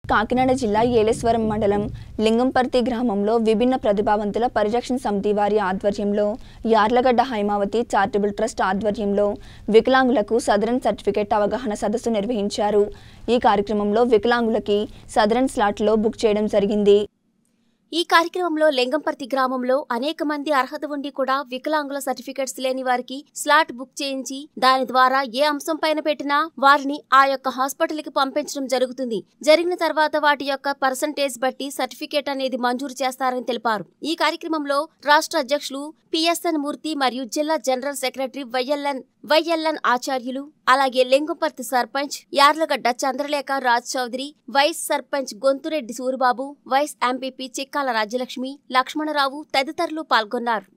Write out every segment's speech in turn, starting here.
కాకినాడ జిల్లా ఏలేశ్వరం మండలం లింగంపర్తి గ్రామంలో విభిన్న ప్రతిభావంతుల పరిరక్షణ సమితి వారి ఆధ్వర్యంలో యార్లగడ్డ హైమావతి చారిటబుల్ ట్రస్ట్ ఆధ్వర్యంలో వికలాంగులకు సదరన్ సర్టిఫికేట్ అవగాహన సదస్సు నిర్వహించారు ఈ కార్యక్రమంలో వికలాంగులకి సదరన్ స్లాట్లో బుక్ చేయడం జరిగింది ఈ కార్యక్రమంలో లింగంపర్తి గ్రామంలో అనేక మంది అర్హత ఉండి కూడా వికలాంగుల సర్టిఫికెట్స్ లేని వారికి స్లాట్ బుక్ చేయించి దాని ద్వారా ఏ అంశం పైన పెట్టినా వారిని ఆ యొక్క హాస్పిటల్ కి పంపించడం జరుగుతుంది జరిగిన తర్వాత వాటి యొక్క పర్సంటేజ్ బట్టి సర్టిఫికేట్ అనేది మంజూరు చేస్తారని తెలిపారు ఈ కార్యక్రమంలో రాష్ట్ర అధ్యక్షులు పిఎస్ఎన్ మూర్తి మరియు జిల్లా జనరల్ సెక్రటరీ వైఎల్ఎన్ వైఎల్ఎన్ ఆచార్యులు అలాగే Lingamparthi sarpanch Yarlagadda Chandralekha Raj Chowdary vice sarpanch Gonthureddy Suribabu vice MPP Chikkala Rajyalakshmi Lakshmana Rao తదితరులు పాల్గొన్నారు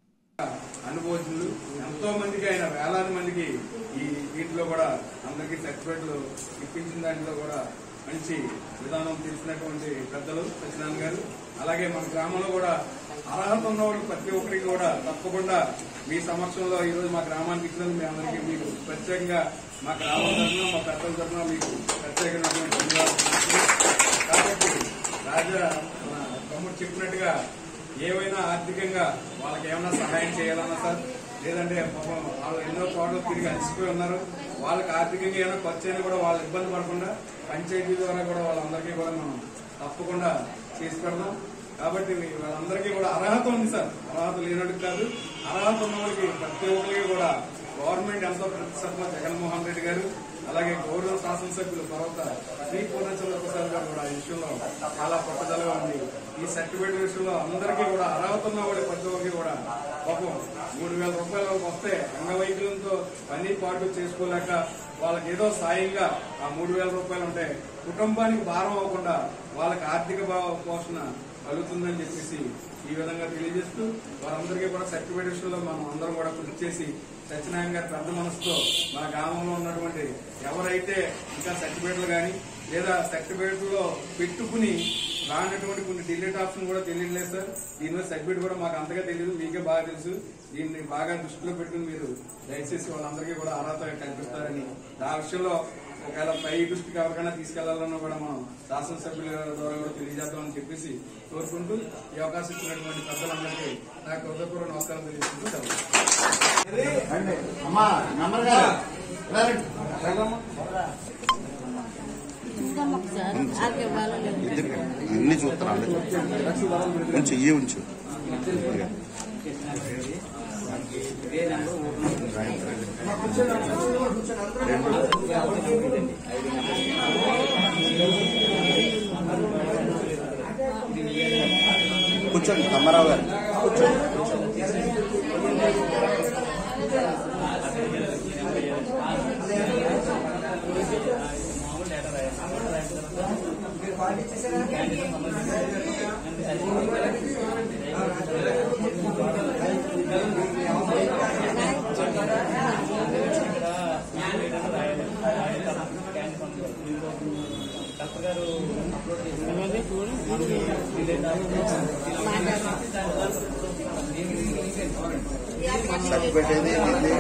అనుభవజ్ఞులు ఎంతో మందికి ఆయన వేలాది మందికి ఈ వీటిలో కూడా అందరికీ సర్టిఫికెట్లు ఇప్పించిన దాంట్లో కూడా మంచి విధానం తెలిసినటువంటి పెద్దలు సత్యనారాయణ గారు అలాగే మన గ్రామంలో కూడా అర్హత ఉన్న వాళ్ళు ప్రతి ఒక్కరికి కూడా తప్పకుండా మీ సమక్షంలో ఈ రోజు మా గ్రామానికి ఇచ్చినందుకు మీ అందరికీ మీకు ప్రత్యేకంగా మా గ్రామం తరఫున మా పెద్దల తరఫున మీకు ప్రత్యేకమైనటువంటి ధన్యవాదాలు కాబట్టి రాజా మన తమ్ముడు చెప్పినట్టుగా ఏవైనా ఆర్థికంగా వాళ్ళకి ఏమైనా సహాయం చేయాలన్నా సార్ లేదంటే పాపం వాళ్ళు ఎన్నో చోట్ల తిరిగి అలసిపోయి ఉన్నారు వాళ్ళకి ఆర్థికంగా ఏమైనా ఖర్చు అయినా కూడా వాళ్ళు ఇబ్బంది పడకుండా పంచాయతీ ద్వారా కూడా వాళ్ళందరికీ కూడా మనం తప్పకుండా చేసి పెడదాం కాబట్టి వాళ్ళందరికీ కూడా అర్హత ఉంది సార్ అర్హత లేనట్టు కాదు అర్హత ఉన్న వాళ్ళకి ప్రతి ఒక్కరికి కూడా గవర్నమెంట్ ఎంతో ప్రతిష్టమ జగన్మోహన్ రెడ్డి గారు అలాగే గౌరవ శాసనసభ్యులు తర్వాత శ్రీ పూర్ణచంద్ర ప్రసాద్ గారు కూడా ఈ విషయంలో చాలా పట్టుదలగా ఉంది ఈ సర్టిఫికేట్ విషయంలో అందరికీ కూడా అర్హత ఉన్న వాడి ప్రతి ఒక్కరికి కూడా పాపం మూడు వేల రూపాయల వరకు వస్తే అంగవైకల్యంతో పని పాటు చేసుకోలేక వాళ్ళకి ఏదో సాయంగా ఆ మూడు వేల రూపాయలు ఉంటే కుటుంబానికి భారం అవ్వకుండా వాళ్ళకి ఆర్థిక భావ పోషణ కలుగుతుందని చెప్పేసి ఈ విధంగా తెలియజేస్తూ వారందరికీ కూడా సర్టిఫికేట్ విషయంలో మనం అందరం కూడా కృషి చేసి సత్యనారాయణ గారి పెద్ద మనసుతో మన గ్రామంలో ఉన్నటువంటి ఎవరైతే ఇంకా సర్టిఫికేట్లు కానీ లేదా సర్టిఫికేట్లో పెట్టుకుని రానటువంటి కొన్ని డిలీట్ ఆప్షన్ కూడా తెలియలేదు సార్ దీని మీద సర్టిఫికేట్ కూడా మాకు అంతగా తెలియదు మీకే బాగా తెలుసు దీన్ని బాగా దృష్టిలో పెట్టుకుని మీరు దయచేసి వాళ్ళందరికీ కూడా అర్హత కల్పిస్తారని ఆ విషయంలో ఒకవేళ పై దృష్టికి ఎవరికైనా తీసుకెళ్లాలన్నా కూడా మనం శాసనసభ్యుల ద్వారా కూడా తెలియజేద్దామని చెప్పేసి కోరుకుంటూ ఈ అవకాశం ఇచ్చినటువంటి పెద్దలందరికీ నా హృదయపూర్వక నమస్కారం తెలియజేస్తూ సెలవు. అమ్మా నంబర్ గారు ఇలా రండి. ఇద్దరు అన్ని చూస్తారు అన్ని చూస్తారు ఉంచు ఇయ్యి ఉంచు కూర్చోండి తమ్మారావు గారు కూర్చోండి సర్టిఫికేట్ ఏది ఇది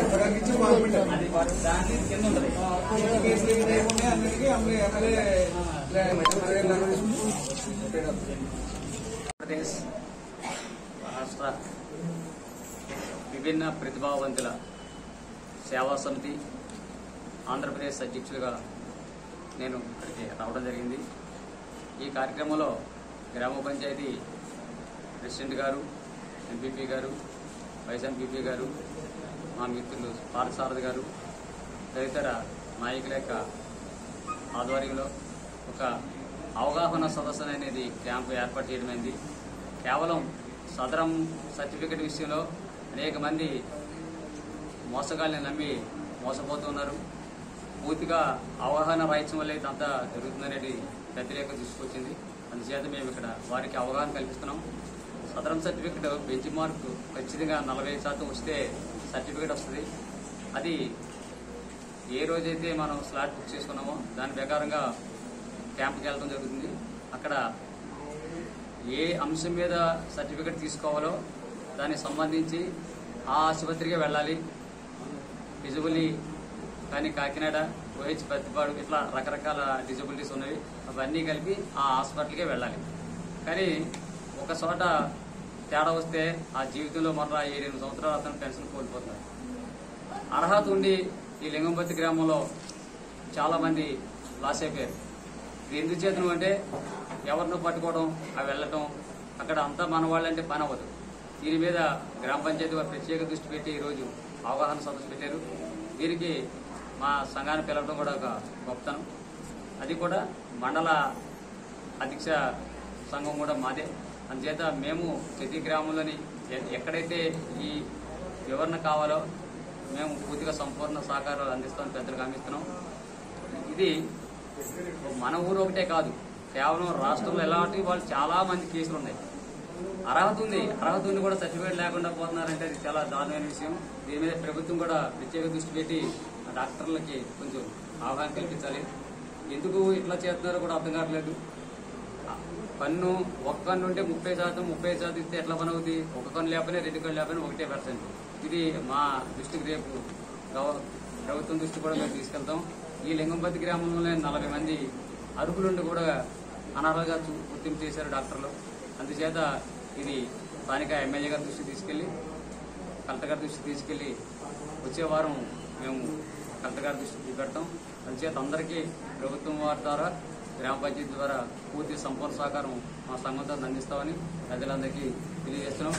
ఆంధ్రప్రదేశ్ రాష్ట్ర విభిన్న ప్రతిభావంతుల సేవా సమితి ఆంధ్రప్రదేశ్ అధ్యక్షులుగా నేను ఇక్కడికి రావడం జరిగింది ఈ కార్యక్రమంలో గ్రామ పంచాయతీ ప్రెసిడెంట్ గారు ఎంపీపీ గారు వైస్ ఎంపీపీ గారు మా మిత్రులు పార్థసారథి గారు తదితర నాయకుల యొక్క ఆధ్వర్యంలో ఒక అవగాహన సదస్సు అనేది క్యాంపు ఏర్పాటు చేయడమైంది కేవలం సదరం సర్టిఫికెట్ విషయంలో అనేక మంది మోసగాళ్ళని నమ్మి మోసపోతున్నారు పూర్తిగా అవగాహన రాయించడం వల్ల ఇదంతా జరుగుతుందనేది పెద్దలేక తీసుకొచ్చింది అందుచేత మేము ఇక్కడ వారికి అవగాహన కల్పిస్తున్నాం సదరం సర్టిఫికెట్ బెంచ్ మార్క్ ఖచ్చితంగా నలభై శాతం వస్తే సర్టిఫికెట్ వస్తుంది అది ఏ రోజైతే మనం స్లాట్ బుక్ చేసుకున్నామో దాని ప్రకారంగా క్యాంప్కి వెళ్ళడం జరుగుతుంది అక్కడ ఏ అంశం మీద సర్టిఫికెట్ తీసుకోవాలో దానికి సంబంధించి ఆ ఆసుపత్రికి వెళ్ళాలి విజువలీ కానీ కాకినాడ ఓహెచ్ ప్రతిపాడు ఇట్లా రకరకాల డిజబిలిటీస్ ఉన్నవి అవన్నీ కలిపి ఆ హాస్పిటల్కే వెళ్ళాలి కానీ ఒక చోట తేడా వస్తే ఆ జీవితంలో మరలా ఏడెనిమిది సంవత్సరాలు అతను పెన్షన్ కోల్పోతారు అర్హత ఉండి ఈ లింగంపతి గ్రామంలో చాలా మంది లాస్ అయిపోయారు ఇది ఎందుకు చేతనం అంటే ఎవరినో పట్టుకోవడం అవి వెళ్ళటం అక్కడ అంతా మన వాళ్ళంటే పని అవ్వదు దీని మీద గ్రామ పంచాయతీ వారు ప్రత్యేక దృష్టి పెట్టి ఈరోజు అవగాహన సదస్సు పెట్టారు దీనికి మా సంఘాన్ని పిలవడం కూడా ఒక గొప్పతనం అది కూడా మండల అధ్యక్ష సంఘం కూడా మాదే అందుచేత మేము ప్రతి గ్రామంలోని ఎ- ఎక్కడైతే ఈ వివరణ కావాలో మేము పూర్తిగా సంపూర్ణ సహకారాలు అందిస్తాం పెద్దలకు అందిస్తున్నాం ఇది మన ఊరు ఒకటే కాదు కేవలం రాష్ట్రంలో ఎలాంటి వాళ్ళు చాలా మంది కేసులు ఉన్నాయి అర్హత ఉంది అర్హత ఉంది కూడా సర్టిఫికేట్ లేకుండా పోతున్నారంటే అది చాలా దారుణమైన విషయం దీని మీద ప్రభుత్వం కూడా ప్రత్యేక దృష్టి పెట్టి ఆ డాక్టర్లకి కొంచెం అవగాహన కల్పించాలి ఎందుకు ఇట్లా చేస్తున్నారో కూడా అర్థం కావట్లేదు పన్ను ఒక కన్ను ఉంటే ముప్పై శాతం ముప్పై శాతం ఇస్తే ఎట్లా పని అవుతుంది ఒక కన్ను లేకపోయినా రెండు కన్ను లేకపోయినా ఒకటే పర్సెంట్ ఇది మా దృష్టికి రేపు గవ- ప్రభుత్వం దృష్టి కూడా మేము తీసుకెళ్తాం ఈ లింగంపతి గ్రామంలోనే నలభై మంది అర్హులుండి కూడా అనర్హగా చూ- గుర్తింపు చేశారు డాక్టర్లు అందుచేత ఇది స్థానిక ఎమ్మెల్యే గారి దృష్టికి తీసుకెళ్లి కలెక్టర్ గారి దృష్టికి తీసుకెళ్లి వచ్చే వారం మేము కలెక్టర్ గారి దృష్టికి చూపెడతాం అందుచేత అందరికీ ప్రభుత్వం వారి ద్వారా గ్రామ పంచాయతీ ద్వారా పూర్తి సంపూర్ణ సహకారం మా సంఘంతో అందిస్తామని ప్రజలందరికీ తెలియజేస్తున్నాం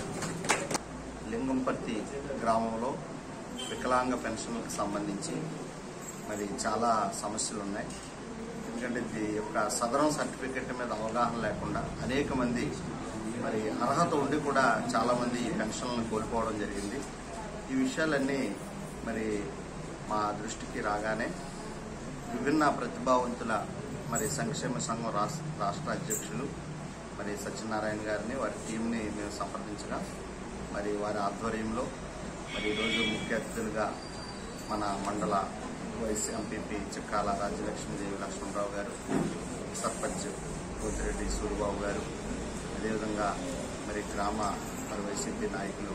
లింగంపర్తి గ్రామంలో వికలాంగ పెన్షన్లకు సంబంధించి మరి చాలా సమస్యలు ఉన్నాయి ఎందుకంటే ఇది యొక్క సదరం సర్టిఫికెట్ మీద అవగాహన లేకుండా అనేక మంది మరి అర్హత ఉండి కూడా చాలా మంది ఈ పెన్షన్లను కోల్పోవడం జరిగింది ఈ విషయాలన్నీ మరి మా దృష్టికి రాగానే విభిన్న ప్రతిభావంతుల మరి సంక్షేమ సంఘం రాష్ట్ర రాష్ట్ర అధ్యక్షులు మరి సత్యనారాయణ గారిని వారి టీంని మేము సంప్రదించగా మరి వారి ఆధ్వర్యంలో మరి ఈరోజు ముఖ్య అతిథులుగా మన మండల వైస్ ఎంపీపీ చిక్కాల రాజ్యలక్ష్మీదేవి లక్ష్మణరావు గారు సర్పంచ్ పోతిరెడ్డి సూరిబాబు గారు అదేవిధంగా మరి గ్రామ మరి వైసీపీ నాయకులు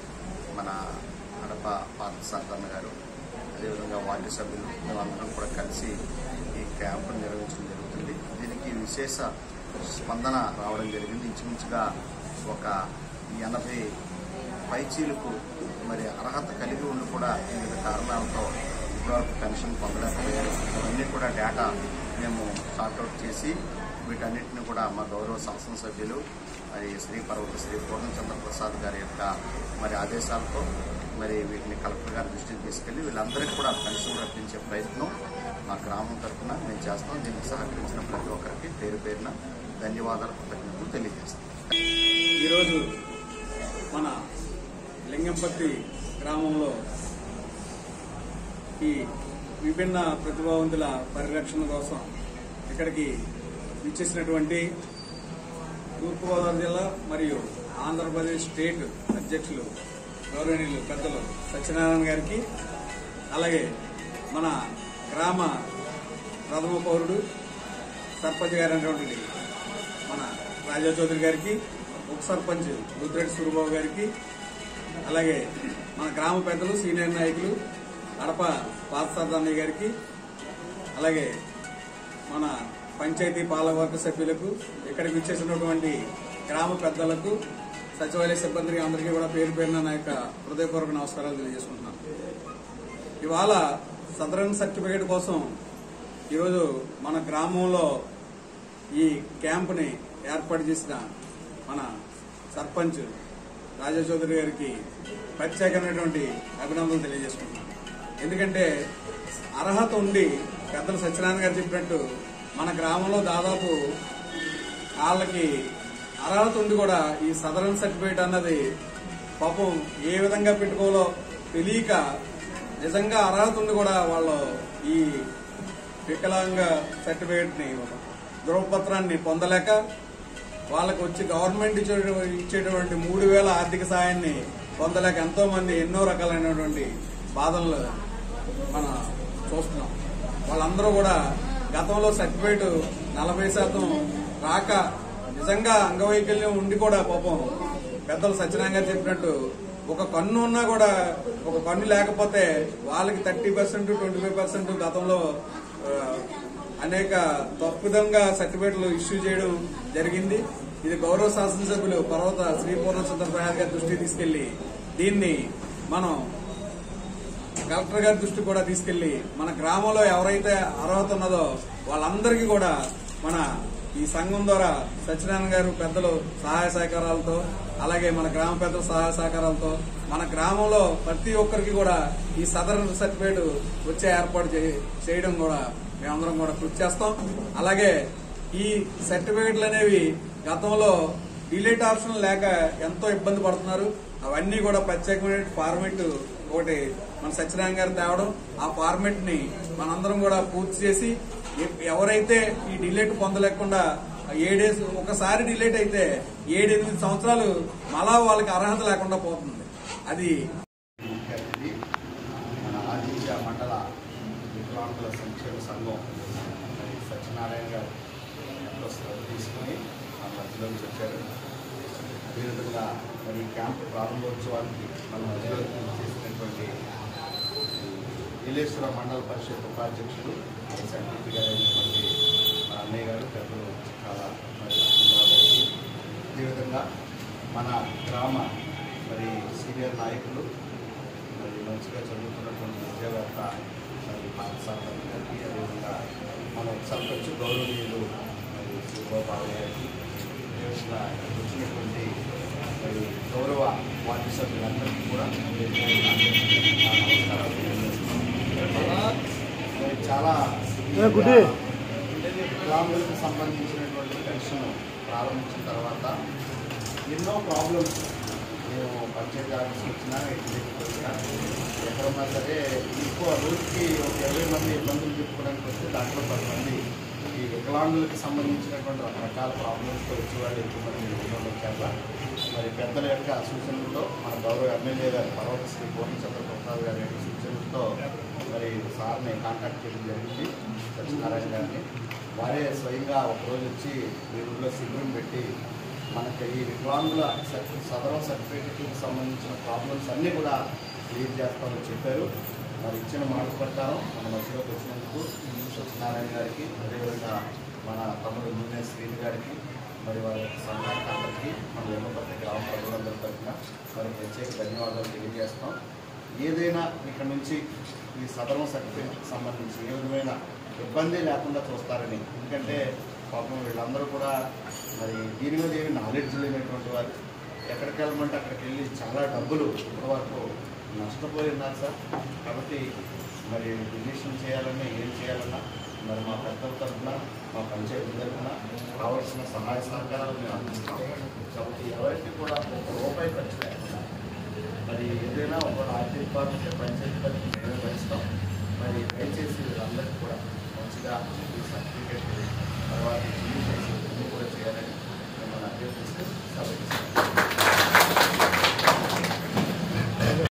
మన అడప పార్థసారథన్న గారు అదేవిధంగా వార్డు సభ్యులు మేమందరం కూడా కలిసి ఈ క్యాంపును నిర్వహించడం జరుగుతుంది దీనికి విశేష స్పందన రావడం జరిగింది ఇంచుమించుగా ఒక ఎనభై పైచీలకు మరి అర్హత కలిగి ఉండి కూడా వివిధ కారణాలతో ఇప్పటివరకు పెన్షన్ పొందలేకపోయారు ఇవన్నీ కూడా డేటా మేము సార్ట్అవుట్ చేసి వీటన్నిటిని కూడా మా గౌరవ శాసనసభ్యులు మరి శ్రీ పర్వత శ్రీ పూర్ణచంద్ర ప్రసాద్ గారి యొక్క మరి ఆదేశాలతో మరి వీటిని కలెక్టర్ గారి దృష్టికి తీసుకెళ్లి వీళ్ళందరికీ కూడా పెన్షన్ రప్పించే ప్రయత్నం మా గ్రామం తరఫున మేము చేస్తాం దీనికి సహకరించిన ప్రతి ఒక్కరికి పేరు పేరున ధన్యవాదాలు కృతజ్ఞతలు తెలియజేస్తాం ఈరోజు మన లింగంపత్తి గ్రామంలో ఈ విభిన్న ప్రతిభావంతుల పరిరక్షణ కోసం ఇక్కడికి విచ్చేసినటువంటి తూర్పుగోదావరి జిల్లా మరియు ఆంధ్రప్రదేశ్ స్టేట్ అధ్యక్షులు గౌరవనీయులు పెద్దలు సత్యనారాయణ గారికి అలాగే మన గ్రామ ప్రథమ పౌరుడు సర్పంచ్ గారు అనేటువంటి మన రాజా చౌదరి గారికి ఉప సర్పంచ్ రుద్రెడ్డి సూరిబాబు గారికి అలాగే మన గ్రామ పెద్దలు సీనియర్ నాయకులు అడప పార్థసారథన్నయ్య గారికి అలాగే మన పంచాయతీ పాలకవర్గ సభ్యులకు ఇక్కడికి విచ్చేసినటువంటి గ్రామ పెద్దలకు సచివాలయ సిబ్బందికి అందరికీ కూడా పేరు పేరున నా యొక్క హృదయపూర్వక నమస్కారాలు తెలియజేసుకుంటున్నాను ఇవాళ సదరన్ సర్టిఫికేట్ కోసం ఈరోజు మన గ్రామంలో ఈ క్యాంపుని ఏర్పాటు చేసిన మన సర్పంచ్ రాజా చౌదరి గారికి ప్రత్యేకమైనటువంటి అభినందనలు తెలియజేసుకుంటున్నాను ఎందుకంటే అర్హత ఉండి పెద్దలు సత్యనారాయణ గారు చెప్పినట్టు మన గ్రామంలో దాదాపు వాళ్ళకి అర్హత ఉండి కూడా ఈ సదరన్ సర్టిఫికేట్ అన్నది పాపం ఏ విధంగా పెట్టుకోవాలో తెలియక నిజంగా అర్హత ఉండి కూడా వాళ్ళు ఈ వికలాంగ సర్టిఫికేట్ ని ధృవపత్రాన్ని పొందలేక వాళ్ళకి వచ్చి గవర్నమెంట్ ఇచ్చే- ఇచ్చేటువంటి మూడు వేల ఆర్థిక సాయాన్ని పొందలేక ఎంతో మంది ఎన్నో రకాలైనటువంటి బాధలు మనం చూస్తున్నాం వాళ్ళందరూ కూడా గతంలో సర్టిఫికేట్ నలభై శాతం రాక నిజంగా అంగవైకల్యం ఉండి కూడా పాపం పెద్దలు సత్యనారాయణ గారు చెప్పినట్టు ఒక కన్ను ఉన్నా కూడా ఒక కన్ను లేకపోతే వాళ్ళకి thirty percent twenty five percent గతంలో ఆ, అనేక తప్పుదంగా సర్టిఫికేట్లు ఇష్యూ చేయడం జరిగింది ఇది గౌరవ శాసనసభ్యులు పర్వత శ్రీ పూర్ణచంద్ర ప్రసాద్ గారి దృష్టికి తీసుకెళ్లి దీన్ని మనం కలెక్టర్ గారి దృష్టి కూడా తీసుకెళ్లి మన గ్రామంలో ఎవరైతే అర్హత ఉన్నదో వాళ్ళందరికీ కూడా మన ఈ సంఘం ద్వారా సత్యనారాయణ గారు పెద్దలు సహాయ సహకారాలతో అలాగే మన గ్రామ పెద్దల సహాయ సహకారాలతో మన గ్రామంలో ప్రతి ఒక్కరికి కూడా ఈ సదరన్ సర్టిఫికేట్ వచ్చే ఏర్పాటు చే- చేయడం కూడా మేమందరం కూడా కృషి చేస్తాం అలాగే ఈ సర్టిఫికేట్లు అనేవి గతంలో డిలేట్ ఆప్షన్ లేక ఎంతో ఇబ్బంది పడుతున్నారు అవన్నీ కూడా ప్రత్యేకమైన ఫార్మెట్ ఒకటి మన సత్యనారాయణ గారు తేవడం ఆ ఫార్మెట్ ని మనందరం కూడా పూర్తి చేసి ఎ- ఎవరైతే ఈ డిలేట్ పొందలేకుండా ఏడేసి ఒకసారి డిలేట్ అయితే ఏడెనిమిది సంవత్సరాలు మళ్ళా వాళ్ళకి అర్హత లేకుండా పోతుంది అది ముఖ్య అతిథి మన ఆదిత్య మండల వికలాంగుల సంక్షేమ సంఘం మరి సత్యనారాయణ గారు ఎంతో శ్రద్ధ తీసుకుని ఆ మధ్యలోకి వచ్చారు అదేవిధంగా మరి ఈ క్యాంప్ ప్రారంభోత్సవానికి మన మధ్యలోకి చేసినటువంటి నీలేశ్వర మండల పరిషత్ ఉపాధ్యక్షుడు సెక్రటరీ గారు అయినటువంటి మా అన్నయ్య గారు పెద్దలు చాలా మరి లక్ష్మణరావు గారికి అదేవిధంగా మన గ్రామ మరి సీనియర్ నాయకులు మరి మంచిగా చదువుతున్నటువంటి విద్యావేత్త మరి పాఠశాల గారికి అదేవిధంగా మన సర్పంచ్ గౌరవనీయులు మరి శివబాబు గారికి అదేవిధంగా ఇక్కడికి వచ్చినటువంటి మరి గౌరవ వార్డు సభ్యులందరికీ కూడా నా నమస్కారాలు తెలియజేస్తున్నాను. మరి చాలా గ్రామాలకు సంబంధించినటువంటి పెన్షన్ ప్రారంభించిన తర్వాత ఎన్నో ప్రాబ్లమ్స్ మేము పంచాయతీ ఆఫీస్కి వచ్చినా ఎగ్జిక్యూటివ్ వచ్చినా ఎక్కడున్నా సరే ఎక్కువ రోజుకి ఒక ఇరవై మంది ఇబ్బందులు చెప్పుకోవడానికి వస్తే దాంట్లో పది మంది ఈ వికలాంగులకు సంబంధించినటువంటి రకరకాల ప్రాబ్లమ్స్తో వచ్చేవాళ్ళు ఎక్కువ మంది ఉండడం వచ్చాక మరి పెద్దల యొక్క సూచనలతో మన గౌరవ ఎమ్మెల్యే గారు పర్వత శ్రీ పూర్ణచంద్ర ప్రసాద్ గారి యొక్క సూచనలతో మరి సార్ని కాంటాక్ట్ చేయడం జరిగింది సత్యనారాయణ గారిని వారే స్వయంగా ఒకరోజు వచ్చి మీ ఊళ్ళో శిబిరం పెట్టి మనకి ఈ వికలాంగుల సర్టి- సదరం సర్టిఫికేట్కి సంబంధించిన ప్రాబ్లమ్స్ అన్నీ కూడా క్లియర్ చేస్తామని చెప్పారు మరి ఇచ్చిన మాట ప్రకారం మన మధ్యలోకి వచ్చినందుకు సత్యనారాయణ గారికి అదేవిధంగా మన తమ్ముడు నూనె శ్రీని గారికి మరి వారి యొక్క సంఘానికి అందరికీ మన వెమ్మపల్లి గ్రామ ప్రజలందరి తరఫున మరి ప్రత్యేక ధన్యవాదాలు తెలియజేస్తాం ఏదైనా ఇక్కడ నుంచి ఈ సదరం సర్టిఫికేట్కి సంబంధించి ఏ విధమైన ఇబ్బంది లేకుండా చూస్తారని ఎందుకంటే పాపం వీళ్ళందరూ కూడా మరి దీని మీద ఏమి నాలెడ్జ్ లేనటువంటి వారు ఎక్కడికి వెళ్ళమంటే అక్కడికి వెళ్ళి చాలా డబ్బులు ఇప్పటి వరకు నష్టపోయి ఉన్నారు సార్ కాబట్టి మరి డిజిషన్ చేయాలన్నా ఏం చేయాలన్నా మరి మా పెద్దల తరఫున మా పంచాయతీ తరఫున కావాల్సిన సహాయ సహకారాలు మేము అందిస్తాం కాబట్టి ఎవరికి కూడా ఒక రూపాయి ఖర్చు లేకుండా మరి ఏదైనా ఒక ఆర్థిక డిపార్ట్మెంట్ పంచాయతీ తరఫున మేమే భరిస్తాం మరి దయచేసి వీళ్ళందరికీ కూడా మంచిగా ఈ సర్టిఫికేట్ తర్వాత చిన్న చేసి ఇవన్నీ కూడా చేయాలని